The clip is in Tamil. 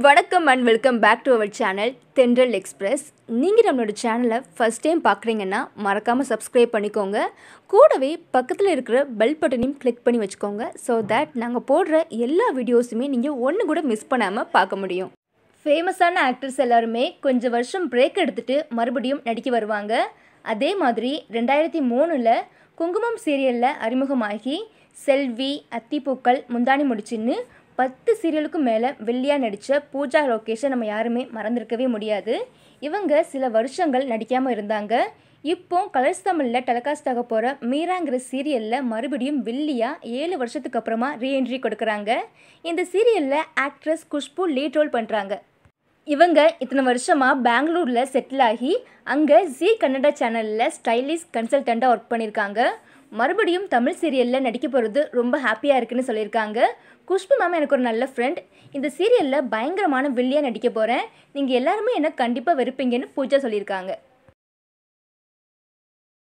வணக்கம் and welcome back to our channel Thendral Express நீங்கள் நம்மளோட சேனலை ஃபஸ்ட் டைம் பார்க்குறீங்கன்னா மறக்காமல் சப்ஸ்கிரைப் பண்ணிக்கோங்க கூடவே பக்கத்தில் இருக்கிற பெல் பட்டனையும் கிளிக் பண்ணி வச்சுக்கோங்க ஸோ தட் நாங்கள் போடுற எல்லா வீடியோஸுமே நீங்கள் ஒன்று கூட மிஸ் பண்ணாமல் பார்க்க முடியும் ஃபேமஸான ஆக்டர்ஸ் எல்லாருமே கொஞ்சம் வருஷம் பிரேக் எடுத்துட்டு மறுபடியும் நடிக்க வருவாங்க அதே மாதிரி ரெண்டாயிரத்தி மூணில் குங்குமம் சீரியலில் அறிமுகமாகி செல்வி அத்திப்பூக்கள் முந்தானி முடிச்சின்னு பத்து சீரியலுக்கு மேலே வெள்ளியாக நடித்த பூஜா லோகேஷை நம்ம யாருமே மறந்திருக்கவே முடியாது இவங்க சில வருஷங்கள் நடிக்காமல் இருந்தாங்க இப்போ கலர்ஸ் தமிழில் டெலிகாஸ்ட் ஆக போகிற மீராங்கிற சீரியலில் மறுபடியும் வெள்ளியாக ஏழு வருஷத்துக்கு அப்புறமா ரீஎன்ட்ரி கொடுக்குறாங்க இந்த சீரியலில் ஆக்ட்ரஸ் குஷ்பு லீட் ரோல் பண்ணுறாங்க இவங்க இத்தனை வருஷமாக பெங்களூரில் செட்டில் ஆகி அங்கே ஜி கன்னடா சேனலில் ஸ்டைலிஷ் கன்சல்டண்ட்டாக ஒர்க் பண்ணியிருக்காங்க மறுபடியும் தமிழ் சீரியலில் நடிக்க போகிறது ரொம்ப ஹாப்பியாக இருக்குன்னு சொல்லியிருக்காங்க குஷ்பு மேம் எனக்கு ஒரு நல்ல ஃப்ரெண்ட் இந்த சீரியலில் பயங்கரமான வில்லியாக நடிக்க போகிறேன் நீங்கள் எல்லாருமே என்ன கண்டிப்பாக வெறுப்பீங்கன்னு பூஜா சொல்லியிருக்காங்க